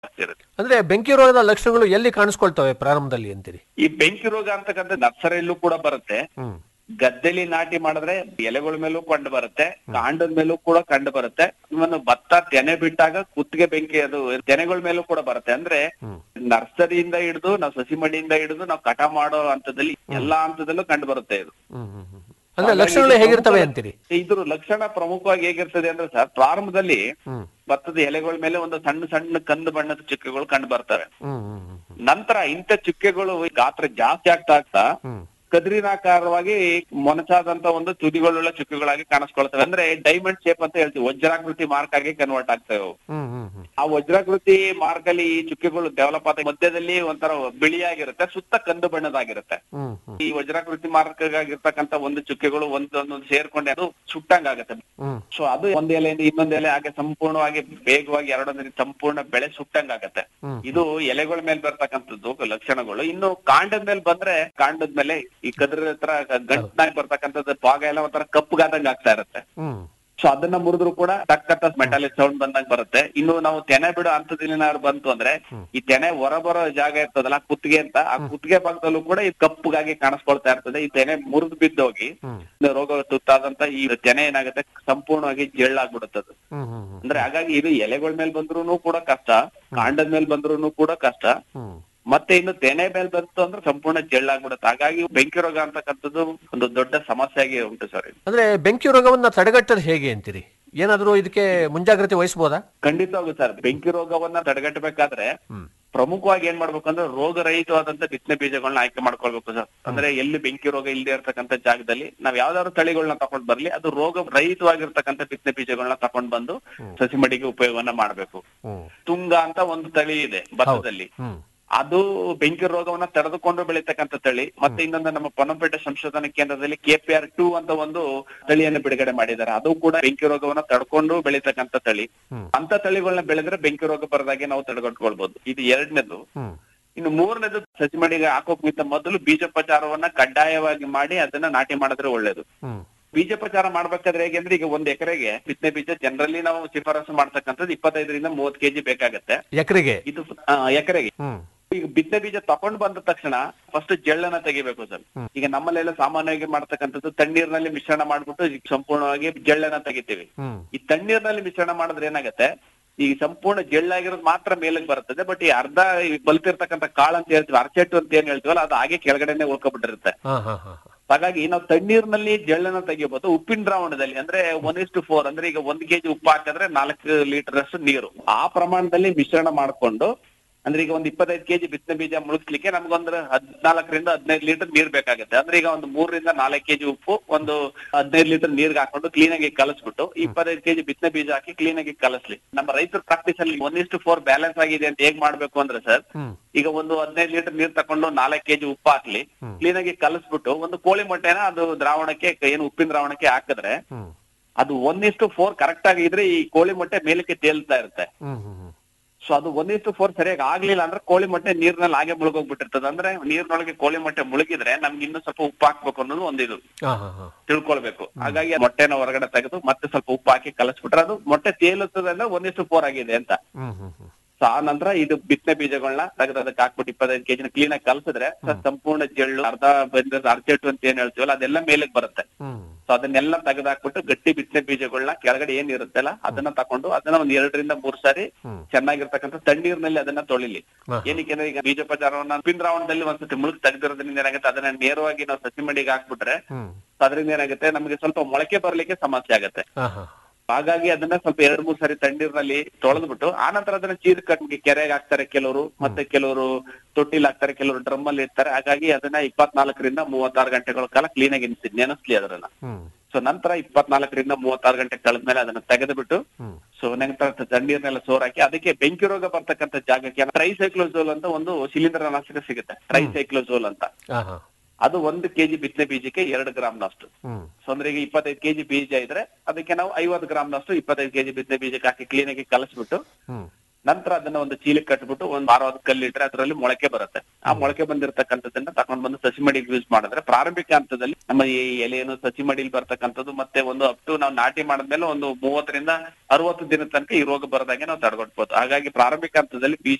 ಆಗ್ತಿರುತ್ತೆ ಅಂದ್ರೆ ಬೆಂಕಿ ರೋಗದ ಲಕ್ಷಣಗಳು ಎಲ್ಲಿ ಕಾಣಿಸ್ಕೊಳ್ತವೆ ಪ್ರಾರಂಭದಲ್ಲಿ ಅಂತೀರಿ ಈ ಬೆಂಕಿ ರೋಗ ಅಂತಕ್ಕಂಥ ನರ್ಸರಿಯಲ್ಲೂ ಕೂಡ ಬರುತ್ತೆ ಹ್ಮ್ ಗದ್ದೆಲಿ ನಾಟಿ ಮಾಡಿದ್ರೆ ಎಲೆಗಳ ಮೇಲೂ ಕಂಡು ಬರುತ್ತೆ ಕಾಂಡದ ಮೇಲೂ ಕೂಡ ಕಂಡು ಬರುತ್ತೆ ಇವನು ಭತ್ತ ತೆನೆ ಬಿಟ್ಟಾಗ ಕುತ್ತಿಗೆ ಬೆಂಕಿ ಅದು ತೆನೆಗಳ ಮೇಲೂ ಕೂಡ ಬರುತ್ತೆ ಅಂದ್ರೆ ಹ್ಮ್. ನರ್ಸರಿಯಿಂದ ಹಿಡಿದು ನಾವು ಸಸಿ ಮಡಿಯಿಂದ ಹಿಡಿದು ನಾವು ಕಟ ಮಾಡೋ ಹಂತದಲ್ಲಿ ಎಲ್ಲಾ ಹಂತದಲ್ಲೂ ಕಂಡು ಬರುತ್ತೆ ಇದು ಹ್ಮ್ ಹ್ಮ್ ಹ್ಮ್. ಅಂದ್ರೆ ಲಕ್ಷಣಗಳು ಹೇಗಿರ್ತವೆ ಅಂತೀರಿ ಇದ್ರ ಲಕ್ಷಣ ಪ್ರಮುಖವಾಗಿ ಹೇಗಿರ್ತದೆ ಅಂದ್ರೆ ಸರ್ ಪ್ರಾರಂಭದಲ್ಲಿ ಹ್ಮ್ ಭತ್ತದ ಎಲೆಗಳ ಮೇಲೆ ಒಂದು ಸಣ್ಣ ಸಣ್ಣ ಕಂದು ಬಣ್ಣದ ಚುಕ್ಕೆಗಳು ಕಂಡು ಬರ್ತವೆ ಹ್ಮ್ ಹ್ಮ್ ಹ್ಮ್ ನಂತರ ಇಂಥ ಚುಕ್ಕೆಗಳು ಗಾತ್ರ ಜಾಸ್ತಿ ಆಗ್ತಾ ಆಗ್ತಾ ಹ್ಮ್ ಕದ್ರಿನಾಕಾರವಾಗಿ ಮೊನಚಾದಂತ ಒಂದು ತುದಿಗಳುಳ್ಳ ಚುಕ್ಕೆಗಳಾಗಿ ಕಾಣಿಸ್ಕೊಳ್ತವೆ ಅಂದ್ರೆ ಡೈಮಂಡ್ ಶೇಪ್ ಅಂತ ಹೇಳ್ತೀವಿ ವಜ್ರಾಕೃತಿ ಮಾರ್ಕ್ ಆಗಿ ಕನ್ವರ್ಟ್ ಆಗ್ತವೆ ಅವು ಹ್ಮ್ ಹ್ಮ್ ಹ್ಮ್ ಆ ವಜ್ರಾಕೃತಿ ಮಾರ್ಕ್ ಅಲ್ಲಿ ಈ ಚುಕ್ಕೆಗಳು ಡೆವಲಪ್ ಆದ ಮಧ್ಯದಲ್ಲಿ ಒಂಥರ ಬಿಳಿಯಾಗಿರುತ್ತೆ ಸುತ್ತ ಕಂದು ಬಣ್ಣದಾಗಿರುತ್ತೆ ಹ್ಮ್ ಹ್ಮ್ ಈ ವಜ್ರಾಕೃತಿ ಮಾರ್ಕ್ ಆಗಿರ್ತಕ್ಕಂತ ಒಂದು ಚುಕ್ಕೆಗಳು ಒಂದೊಂದೊಂದು ಸೇರ್ಕೊಂಡೆ ಅದು ಸುಟ್ಟಂಗ್ ಆಗುತ್ತೆ ಹ್ಮ್ ಸೊ ಅದು ಒಂದ್ ಎಲೆಯಿಂದ ಇನ್ನೊಂದ್ ಎಲೆ ಹಾಗೆ ಸಂಪೂರ್ಣವಾಗಿ ಬೇಗವಾಗಿ ಎರಡೊಂದರಿಂದ ಸಂಪೂರ್ಣ ಬೆಳೆ ಸುಟ್ಟಂಗ್ ಆಗತ್ತೆ ಹ್ಮ್. ಇದು ಎಲೆಗಳ ಮೇಲೆ ಬರ್ತಕ್ಕಂಥದ್ದು ಲಕ್ಷಣಗಳು ಇನ್ನು ಕಾಂಡದ ಮೇಲೆ ಬಂದ್ರೆ ಕಾಂಡದ ಮೇಲೆ ಈ ಕದ್ರ ಹತ್ರ ಗಂಟನಾಗಿ ಬರ್ತಕ್ಕಂಥದ್ದು ಭಾಗ ಎಲ್ಲ ಒಂಥರ ಕಪ್ಪುಗಾದಂಗ್ ಆಗ್ತಾ ಇರುತ್ತೆ ಹ್ಮ್ ಸೊ ಅದನ್ನ ಮುರಿದ್ರು ಕೂಡ ಟಕ್ಕತ್ತ ಮೆಟಾಲಿಕ್ ಸೌಂಡ್ ಬಂದಂಗ್ ಬರುತ್ತೆ ಇನ್ನು ನಾವು ತೆನೆ ಬಿಡೋ ಹಂತದಲ್ಲಿ ಏನಾದ್ರು ಬಂತು ಅಂದ್ರೆ ಈ ತೆನೆ ಹೊರ ಬರೋ ಜಾಗ ಇರ್ತದಲ್ಲ ಕುತ್ತಿಗೆ ಅಂತ ಆ ಕುತ್ತಿಗೆ ಭಾಗದಲ್ಲೂ ಕೂಡ ಈ ಕಪ್ಪುಗಾಗಿ ಕಾಣಿಸ್ಕೊಳ್ತಾ ಇರ್ತದೆ ಈ ತೆನೆ ಮುರಿದು ಬಿದ್ದೋಗಿ ಹ್ಮ್ ರೋಗ ತುತ್ತಾದಂತ ಈ ತೆನೆ ಏನಾಗುತ್ತೆ ಸಂಪೂರ್ಣವಾಗಿ ಜೇಳ್ಳಾಗ್ಬಿಡುತ್ತದು ಹ್ಮ್ ಹ್ಮ್ ಹ್ಮ್ ಅಂದ್ರೆ ಹಾಗಾಗಿ ಇದು ಎಲೆಗಳ ಮೇಲೆ ಬಂದ್ರೂ ಕೂಡ ಕಷ್ಟ ಕಾಂಡದ ಮೇಲೆ ಬಂದ್ರೂ ಕೂಡ ಕಷ್ಟ ಹ್ಮ್ ಮತ್ತೆ ಇನ್ನು ತೆನೆ ಮೇಲೆ ಬಂತು ಅಂದ್ರೆ ಸಂಪೂರ್ಣ ಜೇಳ್ಳಾಗ್ಬಿಡುತ್ತೆ ಹಾಗಾಗಿ ಬೆಂಕಿ ರೋಗ ಅಂತಕ್ಕಂಥದ್ದು ಒಂದು ದೊಡ್ಡ ಸಮಸ್ಯೆಯಾಗಿ ಉಂಟು ಸರ್ ಇದು. ಅಂದ್ರೆ ಬೆಂಕಿ ರೋಗವನ್ನ ತಡೆಗಟ್ಟೋದು ಹೇಗೆ ಅಂತೀರಿ ಏನಾದ್ರೂ ಇದಕ್ಕೆ ಮುಂಜಾಗ್ರತೆ ವಹಿಸಬಹುದಾ ಖಂಡಿತವಾಗೂ ಸರ್ ಬೆಂಕಿ ರೋಗವನ್ನ ತಡೆಗಟ್ಟಬೇಕಾದ್ರೆ ಹ್ಮ್ ಪ್ರಮುಖವಾಗಿ ಏನ್ ಮಾಡ್ಬೇಕು ಅಂದ್ರೆ ರೋಗರಹಿತವಾದಂತ ಬಿತ್ತನೆ ಬೀಜಗಳನ್ನ ಆಯ್ಕೆ ಮಾಡ್ಕೊಳ್ಬೇಕು ಸರ್ ಅಂದ್ರೆ ಎಲ್ಲಿ ಬೆಂಕಿ ರೋಗ ಇಲ್ಲದೆ ಇರ್ತಕ್ಕಂಥ ಜಾಗದಲ್ಲಿ ನಾವ್ ಯಾವ್ದಾದ್ರು ತಳಿಗಳನ್ನ ತಕೊಂಡ್ ಬರ್ಲಿ ಅದು ರೋಗ ರಹಿತವಾಗಿರ್ತಕ್ಕಂಥ ಬಿತ್ತನೆ ಬೀಜಗಳನ್ನ ತಕೊಂಡ್ ಬಂದು ಸಸಿ ಮಡಿಗೆ ಉಪಯೋಗವನ್ನ ಮಾಡ್ಬೇಕು ಹ್ಮ್ ತುಂಗ ಅಂತ ಒಂದು ತಳಿ ಇದೆ ಭತ್ತದಲ್ಲಿ ಹ್ಮ್ ಅದು ಬೆಂಕಿ ರೋಗವನ್ನ ತಡೆದುಕೊಂಡು ಬೆಳೀತಕ್ಕಂಥ ತಳಿ ಮತ್ತೆ ಇನ್ನೊಂದು ನಮ್ಮ ಪೊನ್ನಂಪೇಟೆ ಸಂಶೋಧನಾ ಕೇಂದ್ರದಲ್ಲಿ ಕೆಪಿಆರ್ ಟೂ ಅಂತ ಒಂದು ತಳಿಯನ್ನು ಬಿಡುಗಡೆ ಮಾಡಿದ್ದಾರೆ ಅದು ಕೂಡ ಬೆಂಕಿ ರೋಗವನ್ನ ತಡ್ಕೊಂಡು ಬೆಳೀತಕ್ಕಂಥ ತಳಿ ಹ್ಮ್. ಅಂತ ತಳಿಗಳನ್ನ ಬೆಳೆದ್ರೆ ಬೆಂಕಿ ರೋಗ ಬರದಾಗೆ ನಾವು ತಡೆಗಟ್ಕೊಳ್ಬಹುದು ಇದು ಎರಡನೇದು ಹ್ಮ್ ಇನ್ನು ಮೂರನೇದು ಸಸಿ ಮಡಿಗೆ ಹಾಕೋಕ್ಕಿಂತ ಮೊದಲು ಬೀಜೋಪಚಾರವನ್ನ ಕಡ್ಡಾಯವಾಗಿ ಮಾಡಿ ಅದನ್ನ ನಾಟಿ ಮಾಡಿದ್ರೆ ಒಳ್ಳೇದು ಹ್ಮ್ ಬೀಜೋಪಚಾರ ಮಾಡ್ಬೇಕಾದ್ರೆ ಹೇಗೆ ಅಂದ್ರೆ ಈಗ ಒಂದ್ ಎಕರೆಗೆ ಬಿತ್ತನೆ ಬೀಜ ಜನರಲಿ ನಾವು ಶಿಫಾರಸು ಮಾಡ್ತಕ್ಕಂಥದ್ದು ಇಪ್ಪತ್ತೈದರಿಂದ ಮೂವತ್ ಕೆಜಿ ಬೇಕಾಗತ್ತೆ ಎಕರೆಗೆ ಇದು ಆ, ಎಕರೆಗೆ ಹ್ಮ್ ಈಗ ಬಿತ್ತನೆ ಬೀಜ ತಕೊಂಡ್ ಬಂದ ತಕ್ಷಣ ಫಸ್ಟ್ ಜಳ್ಳನ್ನ ತೆಗಿಬೇಕು ಸರ್ ಈಗ ನಮ್ಮಲ್ಲೆಲ್ಲ ಸಾಮಾನ್ಯವಾಗಿ ಮಾಡ್ತಕ್ಕಂಥದ್ದು ತಣ್ಣೀರ್ನಲ್ಲಿ ಮಿಶ್ರಣ ಮಾಡ್ಬಿಟ್ಟು ಈಗ ಸಂಪೂರ್ಣವಾಗಿ ಜಳ್ಳನ್ನ ತೆಗಿತೀವಿ ಹ್ಮ್ ಈ ತಣ್ಣೀರ್ನಲ್ಲಿ ಮಿಶ್ರಣ ಮಾಡಿದ್ರೆ ಏನಾಗತ್ತೆ ಈ ಸಂಪೂರ್ಣ ಜಳ್ಳಾಗಿರೋದು ಮಾತ್ರ ಮೇಲಕ್ಕೆ ಬರ್ತದೆ ಬಟ್ ಈ ಅರ್ಧ ಈ ಬಲ್ತಿರ್ತಕ್ಕಂಥ ಕಾಳು ಅಂತ ಹೇಳ್ತೀವಿ ಅರ್ಚೆಟ್ಟು ಅಂತ ಏನ್ ಹೇಳ್ತೀವಲ್ಲ ಅದು ಹಾಗೆ ಕೆಳಗಡೆನೆ ಉಳ್ಕೊಬಿಟ್ಟಿರುತ್ತೆ ಹಾ ಹಾ ಹಾ ಹಾ. ಹಾಗಾಗಿ ನಾವು ತಣ್ಣೀರ್ನಲ್ಲಿ ಜಳ್ಳನ್ನ ತೆಗಿಬಹುದು ಉಪ್ಪಿನ ದ್ರಾವಣದಲ್ಲಿ ಅಂದ್ರೆ ಒನ್ ಇಸ್ ಟು ಫೋರ್ ಅಂದ್ರೆ ಈಗ ಒಂದ್ ಕೆಜಿ ಉಪ್ಪು ಹಾಕಿದ್ರೆ ನಾಲ್ಕು ಲೀಟರ್ ಅಷ್ಟು ನೀರು ಆ ಪ್ರಮಾಣದಲ್ಲಿ ಮಿಶ್ರಣ ಮಾಡ್ಕೊಂಡು ಅಂದ್ರೆ ಈಗ ಒಂದ್ ಇಪ್ಪತ್ತೈದು ಕೆಜಿ ಬಿತ್ತನೆ ಬೀಜ ಮುಳುಗಿಸ್ಲಿಕ್ಕೆ ನಮ್ಗೊಂದ್ರೆ ಹದ್ನಾಲ್ಕರಿಂದ ಹದಿನೈದು ಲೀಟರ್ ನೀರ್ ಬೇಕಾಗುತ್ತೆ ಅಂದ್ರೆ ಈಗ ಒಂದು ಮೂರರಿಂದ ನಾಲ್ಕು ಕೆಜಿ ಉಪ್ಪು ಒಂದು ಹದಿನೈದು ಲೀಟರ್ ನೀರ್ಗೆ ಹಾಕೊಂಡು ಕ್ಲೀನ್ ಆಗಿ ಕಲಸ್ಬಿಟ್ಟು ಇಪ್ಪತ್ತೈದು ಕೆಜಿ ಬಿತ್ತನೆ ಬೀಜ ಹಾಕಿ ಕ್ಲೀನ್ ಆಗಿ ಕಲಸ್ಲಿ ನಮ್ಮ ರೈತರ ಪ್ರಾಕ್ಟೀಸ್ ಅಲ್ಲಿ one is two four balance ಆಗಿದೆ ಅಂತ ಹೇಗ್ ಮಾಡ್ಬೇಕು ಅಂದ್ರೆ ಸರ್ ಹ್ಮ್ ಈಗ ಒಂದು ಹದಿನೈದು ಲೀಟರ್ ನೀರ್ ತಕೊಂಡು ನಾಲ್ಕು ಕೆಜಿ ಉಪ್ಪು ಹಾಕ್ಲಿ ಕ್ಲೀನ್ ಆಗಿ ಕಲಸ್ಬಿಟ್ಟು ಒಂದು ಕೋಳಿ ಮೊಟ್ಟೆನ ಅದು ದ್ರಾವಣಕ್ಕೆ ಏನು ಉಪ್ಪಿನ ದ್ರಾವಣಕ್ಕೆ ಹಾಕಿದ್ರೆ ಹ್ಮ್ ಅದು ಒನ್ ಇಷ್ಟು ಫೋರ್ ಕರೆಕ್ಟ್ ಆಗಿದ್ರೆ ಈ ಕೋಳಿ ಮೊಟ್ಟೆ ಮೇಲಕ್ಕೆ ತೇಲ್ತಾ ಇರುತ್ತೆ ಹ್ಮ್ ಹ್ಮ್ ಹ್ಮ್ ಸೊ ಅದು ಒನ್ ಇಷ್ಟು ಫೋರ್ ಸರಿಯಾಗಿ ಆಗ್ಲಿಲ್ಲ ಅಂದ್ರೆ ಕೋಳಿ ಮೊಟ್ಟೆ ನೀರ್ನಲ್ಲಿ ಹಾಗೆ ಮುಳುಗೋಗ್ಬಿಟ್ಟಿರ್ತದೆ ಅಂದ್ರೆ ನೀರ್ನೊಳಗೆ ಕೋಳಿ ಮೊಟ್ಟೆ ಮುಳುಗಿದ್ರೆ ನಮ್ಗೆ ಇನ್ನೂ ಸ್ವಲ್ಪ ಉಪ್ಪು ಹಾಕ್ಬೇಕು ಅನ್ನೋದು ಒಂದಿದು ಹಾ ಹಾ ಹಾ ತಿಳ್ಕೊಳ್ಬೇಕು ಹಾಗಾಗಿ ಆ ಮೊಟ್ಟೆನ ಹೊರಗಡೆ ತೆಗೆದು ಮತ್ತೆ ಸ್ವಲ್ಪ ಉಪ್ಪು ಹಾಕಿ ಕಲಸ್ಬಿಟ್ರೆ ಅದು ಮೊಟ್ಟೆ ತೇಲುತ್ತದೆ ಅಂದ್ರೆ ಒನ್ ಇಷ್ಟು ಫೋರ್ ಆಗಿದೆ ಅಂತ ಹ್ಮ್ ಹ್ಮ್ ಹ್ಮ್ ಸೊ ಆ ನಂತರ ಇದು ಬಿತ್ತನೆ ಬೀಜಗಳನ್ನ ತೆಗೆದು ಅದಕ್ಕೆ ಹಾಕ್ಬಿಟ್ಟು ಇಪ್ಪತ್ತೈದು ಕೆಜಿನ ಕ್ಲೀನ್ ಆಗಿ ಕಲಸಿದ್ರೆ ಸಂಪೂರ್ಣ ಜಳ್ಳು ಅರ್ಧ ಬಂದಿರೋದು ಅರ್ಚೆಟ್ಟು ಅಂತ ಏನ್ ಹೇಳ್ತೀವಲ್ಲ ಅದೆಲ್ಲ ಮೇಲಕ್ಕೆ ಬರುತ್ತೆ ಹ್ಮ್ ಸೊ ಅದನ್ನೆಲ್ಲ ತೆಗೆದಾಕ್ಬಿಟ್ಟು ಗಟ್ಟಿ ಬಿತ್ತನೆ ಬೀಜಗಳನ್ನ ಕೆಳಗಡೆ ಏನ್ ಇರುತ್ತಲ್ಲ ಅದನ್ನ ತಕೊಂಡು ಅದನ್ನ ಒಂದ್ ಎರಡರಿಂದ ಮೂರ್ ಸಾರಿ ಹ್ಮ್. ಚೆನ್ನಾಗಿರ್ತಕ್ಕಂಥ ತಣ್ಣೀರ್ನಲ್ಲಿ ಅದನ್ನ ತೊಳಿಲಿ ಹಾ. ಏನಕ್ಕೆ ಅಂದ್ರೆ ಈಗ ಬೀಜೋಪಚಾರವನ್ನ ಪಿನ್ ದ್ರಾವಣದಲ್ಲಿ ಒಂದ್ಸತಿ ಮುಳುಗ್ ತೆಗೆದಿರೋದ್ರಿಂದ ಏನಾಗುತ್ತೆ ಅದನ್ನ ನೇರವಾಗಿ ನಾವು ಸಸಿ ಮಡಿಗೆ ಹಾಕ್ಬಿಟ್ರೆ ಹ್ಮ್ ಸೊ ಅದರಿಂದ ಏನಾಗುತ್ತೆ ನಮಗೆ ಸ್ವಲ್ಪ ಮೊಳಕೆ ಬರ್ಲಿಕ್ಕೆ ಸಮಸ್ಯೆ ಆಗುತ್ತೆ ಹಾ ಹಾ ಹಾಗಾಗಿ ಅದನ್ನ ಸ್ವಲ್ಪ ಎರಡ್ ಮೂರ್ ಸಾರಿ ತಣ್ಣೀರ್ನಲ್ಲಿ ತೊಳೆದ್ಬಿಟ್ಟು ಆನಂತರ ಅದನ್ನ ಚೀರ್ ಕಟ್ಟಿ ಕೆರೆಗೆ ಹಾಕ್ತಾರೆ ಕೆಲವರು ಮತ್ತೆ ಕೆಲವರು ತೊಟ್ಟಿಲ್ ಹಾಕ್ತಾರೆ ಕೆಲವರು ಡ್ರಮ್ ಅಲ್ಲಿ ಇರ್ತಾರೆ ಹಾಗಾಗಿ ಅದನ್ನ ಇಪ್ಪತ್ನಾಲ್ಕರಿಂದ ಮೂವತ್ತಾರು ಗಂಟೆಗಳ ಕಾಲ ಕ್ಲೀನ್ ಆಗಿ ನೆನೆಸ್ಲಿ ಅದನ್ನ ಹ್ಮ್ ಸೊ ನಂತರ ಇಪ್ಪತ್ನಾಲ್ಕರಿಂದ ಮೂವತ್ತಾರು ಗಂಟೆ ಕಳೆದ್ಮೇಲೆ ಅದನ್ನ ತೆಗೆದುಬಿಟ್ಟು ಹ್ಮ್ ಸೊ ನಂತರ ತಣ್ಣೀರ್ನೆಲ್ಲ ಸೋರಾಕಿ ಅದಕ್ಕೆ ಬೆಂಕಿ ರೋಗ ಬರ್ತಕ್ಕಂಥ ಜಾಗಕ್ಕೆ ಟ್ರೈಸೈಕ್ಲೋಸೋಲ್ ಅಂತ ಒಂದು ಶಿಲೀಂಧ್ರ ನಾಶಕ ಸಿಗುತ್ತೆ ಟ್ರೈಸೈಕ್ಲೋಸೋಲ್ ಅಂತ ಹಾ ಹಾ ಅದು ಒಂದು ಕೆಜಿ ಬಿತ್ತನೆ ಬೀಜಕ್ಕೆ ಎರಡು ಗ್ರಾಮ್ನಷ್ಟು ಹ್ಮ್ ಸೊ ಅಂದ್ರೆ ಈಗ ಇಪ್ಪತ್ತೈದು ಕೆಜಿ ಬೀಜ ಇದ್ರೆ ಅದಕ್ಕೆ ನಾವು ಐವತ್ತು ಗ್ರಾಮ್ನಷ್ಟು ಇಪ್ಪತ್ತೈದು ಕೆಜಿ ಬಿತ್ತನೆ ಬೀಜಕ್ಕೆ ಹಾಕಿ ಕ್ಲೀನ್ ಆಗಿ ಕಲಸ್ಬಿಟ್ಟು ಹ್ಮ್ ನಂತರ ಅದನ್ನ ಒಂದು ಚೀಲಕ್ಕೆ ಕಟ್ಬಿಟ್ಟು ಒಂದ್ ವಾರವಾದ ಕಲ್ಲಿಟ್ರೆ ಅದರಲ್ಲಿ ಮೊಳಕೆ ಬರುತ್ತೆ ಆ ಮೊಳಕೆ ಬಂದಿರತಕ್ಕಂಥದ್ದನ್ನ ತಕೊಂಡ್ ಬಂದು ಸಸಿ ಮಡಿಗೆ ಯೂಸ್ ಮಾಡಿದ್ರೆ ಪ್ರಾರಂಭಿಕ ಹಂತದಲ್ಲಿ ನಮ್ಮ ಈ ಎಲೆಯನ್ನು ಸಸಿ ಮಡಿಲಿ ಬರ್ತಕ್ಕಂಥದ್ದು ಮತ್ತೆ ಒಂದು ಅಪ್ ಟು ನಾವು ನಾಟಿ ಮಾಡಿದ್ಮೇಲೆ ಒಂದು ಮೂವತ್ತರಿಂದ ಅರವತ್ತು ದಿನದ ತನಕ ಈ ರೋಗ ಬರದಾಗೆ ನಾವು ತಡೆಗಟ್ಬೋದು ಹಾಗಾಗಿ ಪ್ರಾರಂಭಿಕ ಹಂತದಲ್ಲಿ ಬೀಜ